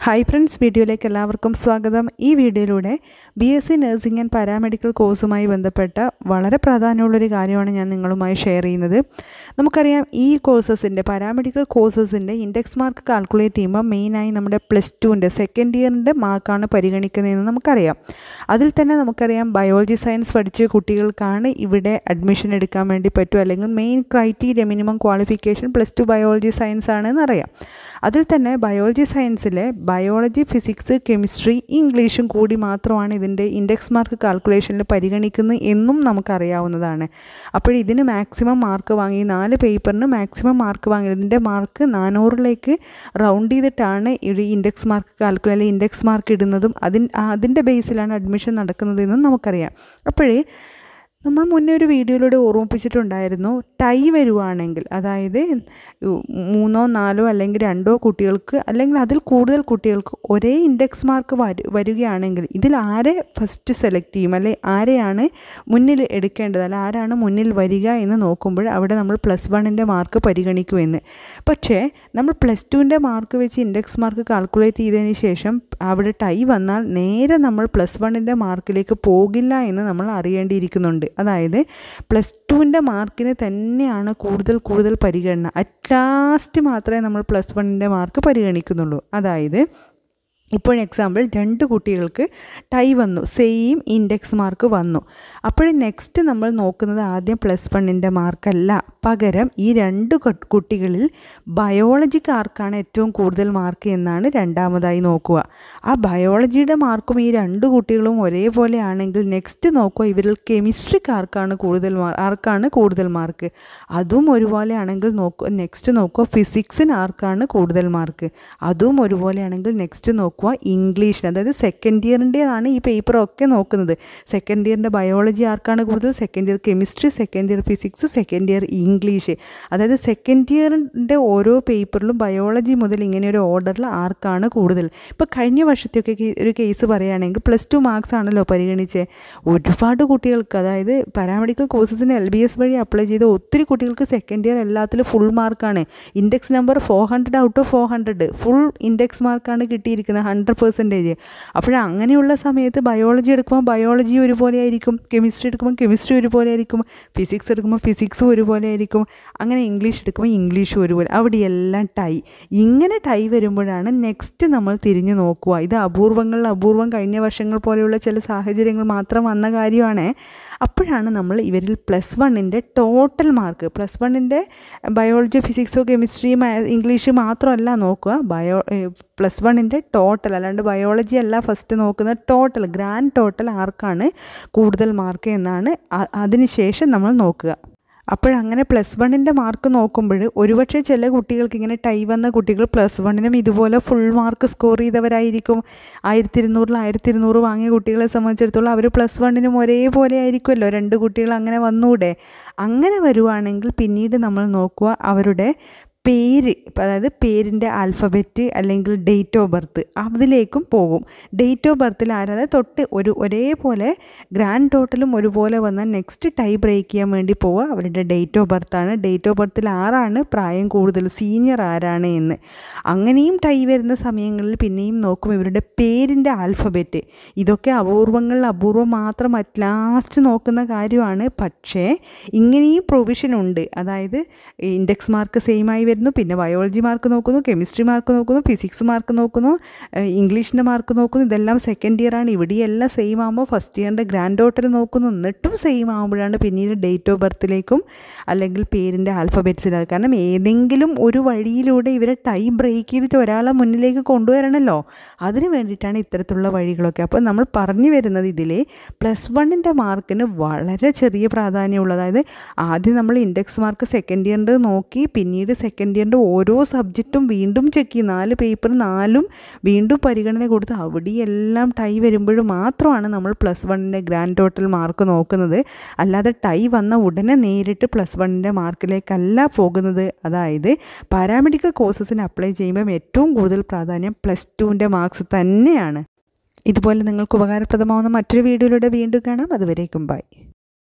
hi friends വീഡിയോയിലേക്ക് എല്ലാവർക്കും സ്വാഗതം ഈ വീഡിയോയിലൂടെ B S C nursing and paramedical കോഴ്സുമായി ബന്ധപ്പെട്ട വളരെ പ്രാധാന്യമുള്ളൊരു കാര്യമാണ് ഞാൻ നിങ്ങളുമായി ഷെയർ ചെയ്യുന്നത് നമുക്കറിയാം ഈ കോഴ്സസിൻ്റെ പാരാമെഡിക്കൽ കോഴ്സസിൻ്റെ ഇൻഡെക്സ് മാർക്ക് കാൽക്കുലേറ്റ് ചെയ്യുമ്പോൾ മെയിനായി നമ്മുടെ പ്ലസ് ടുവിൻ്റെ സെക്കൻഡ് ഇയറിൻ്റെ മാർക്കാണ് പരിഗണിക്കുന്നതെന്ന് നമുക്കറിയാം അതിൽ തന്നെ നമുക്കറിയാം ബയോളജി സയൻസ് പഠിച്ച കുട്ടികൾക്കാണ് ഇവിടെ അഡ്മിഷൻ എടുക്കാൻ വേണ്ടി പറ്റും അല്ലെങ്കിൽ main criteria minimum qualification plus two biology science ആണെന്ന് അറിയാം അതിൽ തന്നെ ബയോളജി സയൻസിലെ ബയോളജി ഫിസിക്സ് കെമിസ്ട്രി ഇംഗ്ലീഷും കൂടി മാത്രമാണ് ഇതിൻ്റെ ഇൻഡെക്സ് മാർക്ക് കാൽക്കുലേഷനിൽ പരിഗണിക്കുന്നത് എന്നും നമുക്കറിയാവുന്നതാണ് അപ്പോൾ ഇതിന് മാക്സിമം മാർക്ക് വാങ്ങി നാല് പേപ്പറിന് മാക്സിമം മാർക്ക് വാങ്ങി ഇതിൻ്റെ മാർക്ക് നാനൂറിലേക്ക് റൗണ്ട് ചെയ്തിട്ടാണ് ഈ ഇൻഡെക്സ് മാർക്ക് കാൽക്കുലേറ്റ് അല്ലെങ്കിൽ ഇൻഡെക്സ് മാർക്ക് ഇടുന്നതും അതിൻ അതിൻ്റെ ബേസിലാണ് അഡ്മിഷൻ നടക്കുന്നതെന്നും നമുക്കറിയാം അപ്പോഴേ നമ്മൾ മുന്നേ ഒരു വീഡിയോയിലൂടെ ഓർമ്മിപ്പിച്ചിട്ടുണ്ടായിരുന്നു ടൈ വരുവാണെങ്കിൽ അതായത് മൂന്നോ നാലോ അല്ലെങ്കിൽ രണ്ടോ കുട്ടികൾക്ക് അല്ലെങ്കിൽ അതിൽ കൂടുതൽ കുട്ടികൾക്ക് ഒരേ ഇൻഡെക്സ് മാർക്ക് വരു വരികയാണെങ്കിൽ ഇതിൽ ആരെ ഫസ്റ്റ് സെലക്ട് ചെയ്യും അല്ലെ ആരെയാണ് മുന്നിൽ എടുക്കേണ്ടത് അല്ല ആരാണ് മുന്നിൽ വരിക എന്ന് നോക്കുമ്പോൾ അവിടെ നമ്മൾ പ്ലസ് വണ്ണിൻ്റെ മാർക്ക് പരിഗണിക്കുമെന്ന് പക്ഷേ നമ്മൾ പ്ലസ് ടുവിൻ്റെ മാർക്ക് വെച്ച് ഇൻഡെക്സ് മാർക്ക് കാൽക്കുലേറ്റ് ചെയ്തതിന് ശേഷം അവിടെ ടൈ വന്നാൽ നേരെ നമ്മൾ പ്ലസ് വണ്ണിൻ്റെ മാർക്കിലേക്ക് പോകില്ല എന്ന് നമ്മൾ അറിയേണ്ടിയിരിക്കുന്നുണ്ട് അതായത് പ്ലസ് ടുവിൻ്റെ മാർക്കിന് തന്നെയാണ് കൂടുതൽ കൂടുതൽ പരിഗണന അറ്റ് ലാസ്റ്റ് മാത്രമേ നമ്മൾ പ്ലസ് വണ്ണിൻ്റെ മാർക്ക് പരിഗണിക്കുന്നുള്ളൂ അതായത് ഇപ്പോൾ എക്സാമ്പിൾ രണ്ട് കുട്ടികൾക്ക് ടൈ വന്നു സെയിം ഇൻഡെക്സ് മാർക്ക് വന്നു അപ്പോൾ നെക്സ്റ്റ് നമ്മൾ നോക്കുന്നത് ആദ്യം പ്ലസ് വണ്ണിൻ്റെ മാർക്കല്ല പകരം ഈ രണ്ട് കുട്ടികളിൽ ബയോളജിക്ക് ആർക്കാണ് ഏറ്റവും കൂടുതൽ മാർക്ക് എന്നാണ് രണ്ടാമതായി നോക്കുക ആ ബയോളജിയുടെ മാർക്കും ഈ രണ്ട് കുട്ടികളും ഒരേപോലെ ആണെങ്കിൽ നെക്സ്റ്റ് നോക്കുക ഇവരിൽ കെമിസ്ട്രിക്ക് ആർക്കാണ് കൂടുതൽ ആർക്കാണ് കൂടുതൽ മാർക്ക് അതും ഒരുപോലെ ആണെങ്കിൽ നോക്കുക നെക്സ്റ്റ് നോക്കുക ഫിസിക്സിന് ആർക്കാണ് കൂടുതൽ മാർക്ക് അതും ഒരുപോലെ ആണെങ്കിൽ നെക്സ്റ്റ് നോക്കുക നോക്കുക ഇംഗ്ലീഷിന് അതായത് സെക്കൻഡ് ഇയറിൻ്റെതാണ് ഈ പേപ്പറൊക്കെ നോക്കുന്നത് സെക്കൻഡ് ഇയറിൻ്റെ ബയോളജി ആർക്കാണ് കൂടുതൽ second year chemistry second year physics second year English അതായത് സെക്കൻഡ് ഇയറിൻ്റെ ഓരോ പേപ്പറിലും ബയോളജി മുതൽ ഇങ്ങനെ ഒരു ഓർഡറിൽ ആർക്കാണ് കൂടുതൽ ഇപ്പോൾ കഴിഞ്ഞ വർഷത്തെയൊക്കെ ഒരു കേസ് പറയുകയാണെങ്കിൽ പ്ലസ് ടു മാർക്സ് ആണല്ലോ പരിഗണിച്ച് ഒരുപാട് കുട്ടികൾക്ക് അതായത് പാരാമെഡിക്കൽ കോഴ്സസിന് എൽ ബി എസ് വഴി അപ്ലൈ ചെയ്ത ഒത്തിരി കുട്ടികൾക്ക് സെക്കൻഡ് ഇയർ എല്ലാത്തിലും ഫുൾ മാർക്കാണ് index number four hundred out of four hundred full index മാർക്കാണ് കിട്ടിയിരിക്കുന്നത് ഹൺഡ്രഡ് പെർസെൻറ്റേജ് അപ്പോൾ അങ്ങനെയുള്ള സമയത്ത് ബയോളജി എടുക്കുമ്പോൾ ബയോളജി ഒരുപോലെ ആയിരിക്കും കെമിസ്ട്രി എടുക്കുമ്പോൾ കെമിസ്ട്രി ഒരുപോലെ ആയിരിക്കും ഫിസിക്സ് എടുക്കുമ്പോൾ ഫിസിക്സും ഒരുപോലെ ആയിരിക്കും അങ്ങനെ ഇംഗ്ലീഷ് എടുക്കുമ്പോൾ ഇംഗ്ലീഷും ഒരുപോലെ അവിടെയെല്ലാം ടൈ ഇങ്ങനെ ടൈ വരുമ്പോഴാണ് നെക്സ്റ്റ് നമ്മൾ തിരിഞ്ഞു നോക്കുക ഇത് അപൂർവങ്ങളിൽ അപൂർവം കഴിഞ്ഞ വർഷങ്ങൾ പോലെയുള്ള ചില സാഹചര്യങ്ങൾ മാത്രം വന്ന കാര്യമാണ് അപ്പോഴാണ് നമ്മൾ ഇവരിൽ പ്ലസ് വണ്ണിൻ്റെ ടോട്ടൽ മാർക്ക് പ്ലസ് വണ്ണിൻ്റെ ബയോളജി ഫിസിക്സോ കെമിസ്ട്രിയും ഇംഗ്ലീഷ് മാത്രമല്ല നോക്കുക ബയോ പ്ലസ് വണ്ണിൻ്റെ ടോട്ടൽ അല്ലാണ്ട് ബയോളജി അല്ല ഫസ്റ്റ് നോക്കുന്നത് ടോട്ടൽ ഗ്രാൻഡ് ടോട്ടൽ ആർക്കാണ് കൂടുതൽ മാർക്ക് എന്നാണ് അതിനുശേഷം നമ്മൾ നോക്കുക അപ്പോഴങ്ങനെ പ്ലസ് വണ്ണിൻ്റെ മാർക്ക് നോക്കുമ്പോൾ ഒരുപക്ഷെ ചില കുട്ടികൾക്ക് ഇങ്ങനെ ടൈ വന്ന കുട്ടികൾ പ്ലസ് വണ്ണിനും ഇതുപോലെ ഫുൾ മാർക്ക് സ്കോർ ചെയ്തവരായിരിക്കും ആയിരത്തി ഇരുന്നൂറിൽ ആയിരത്തി ഇരുന്നൂറ് വാങ്ങിയ കുട്ടികളെ സംബന്ധിച്ചിടത്തോളം അവർ പ്ലസ് വണ്ണിനും ഒരേപോലെ ആയിരിക്കുമല്ലോ രണ്ട് കുട്ടികൾ അങ്ങനെ വന്നൂടെ അങ്ങനെ വരുവാണെങ്കിൽ പിന്നീട് നമ്മൾ നോക്കുക അവരുടെ പേര് അതായത് പേരിൻ്റെ ആൽഫബറ്റ് അല്ലെങ്കിൽ ഡേറ്റ് ഓഫ് ബർത്ത് അതിലേക്കും പോകും ഡേറ്റ് ഓഫ് ബർത്തിൽ ആരാതെ തൊട്ട് ഒരു ഒരേപോലെ ഗ്രാൻഡ് ടോട്ടലും ഒരുപോലെ വന്നാൽ നെക്സ്റ്റ് ടൈ ബ്രേക്ക് ചെയ്യാൻ വേണ്ടി പോവുക അവരുടെ ഡേറ്റ് ഓഫ് ബർത്താണ് ഡേറ്റ് ഓഫ് ബർത്തിൽ ആരാണ് പ്രായം കൂടുതൽ സീനിയർ ആരാണ് എന്ന് അങ്ങനെയും ടൈ വരുന്ന സമയങ്ങളിൽ പിന്നെയും നോക്കും ഇവരുടെ പേരിൻ്റെ ആൽഫബറ്റ് ഇതൊക്കെ അപൂർവങ്ങളിൽ അപൂർവം മാത്രം അറ്റ് ലാസ്റ്റ് നോക്കുന്ന കാര്യമാണ് പക്ഷേ ഇങ്ങനെയും പ്രൊവിഷൻ ഉണ്ട് അതായത് ഇൻഡെക്സ് മാർക്ക് സെയിം ആയി വരുന്നു പിന്നെ ബയോളജി മാർക്ക് നോക്കുന്നു കെമിസ്ട്രി മാർക്ക് നോക്കുന്നു ഫിസിക്സ് മാർക്ക് നോക്കുന്നു ഇംഗ്ലീഷിൻ്റെ മാർക്ക് നോക്കുന്നു ഇതെല്ലാം സെക്കൻഡ് ഇയർ ആണ് ഇവിടെയെല്ലാം സെയിം ആകുമ്പോൾ ഫസ്റ്റ് ഇയറിൻ്റെ ഗ്രാൻഡ് ടോട്ടൽ നോക്കുന്നു എന്നിട്ടും സെയിം ആകുമ്പോഴാണ് പിന്നീട് ഡേറ്റ് ഓഫ് ബർത്തിലേക്കും അല്ലെങ്കിൽ പേരിൻ്റെ ആൽഫബറ്റ്സിലേക്ക് കാരണം ഏതെങ്കിലും ഒരു വഴിയിലൂടെ ഇവരെ ടൈ ബ്രേക്ക് ചെയ്തിട്ട് ഒരാളെ മുന്നിലേക്ക് കൊണ്ടുവരണമല്ലോ അതിന് വേണ്ടിയിട്ടാണ് ഇത്തരത്തിലുള്ള വഴികളൊക്കെ അപ്പോൾ നമ്മൾ പറഞ്ഞു വരുന്നത് ഇതിൽ പ്ലസ് വണ്ണിൻ്റെ മാർക്കിന് വളരെ ചെറിയ പ്രാധാന്യമുള്ള അതായത് ആദ്യം നമ്മൾ ഇൻഡെക്സ് മാർക്ക് സെക്കൻഡ് ഇയറിൻ്റെ നോക്കി പിന്നീട് സെക്കൻഡ് ഇയറിൻ്റെ ഓരോ സബ്ജക്റ്റും വീണ്ടും ചെക്ക് ചെയ്യും നാല് പേപ്പർ നാലും വീണ്ടും പരിഗണന കൊടുത്ത് അവിടെയെല്ലാം ടൈ വരുമ്പോൾ മാത്രമാണ് നമ്മൾ പ്ലസ് വണ്ണിൻ്റെ ഗ്രാൻഡ് ടോട്ടൽ മാർക്ക് നോക്കുന്നത് അല്ലാതെ ടൈ വന്ന ഉടനെ നേരിട്ട് പ്ലസ് വണ്ണിൻ്റെ മാർക്കിലേക്കല്ല പോകുന്നത് അതായത് പാരാമെഡിക്കൽ കോഴ്സസിന് അപ്ലൈ ചെയ്യുമ്പം ഏറ്റവും കൂടുതൽ പ്രാധാന്യം പ്ലസ് ടുവിൻ്റെ മാർക്സ് തന്നെയാണ് ഇതുപോലെ നിങ്ങൾക്ക് ഉപകാരപ്രദമാവുന്ന മറ്റൊരു വീഡിയോയിലൂടെ വീണ്ടും കാണാം അതുവരേക്കും ബൈ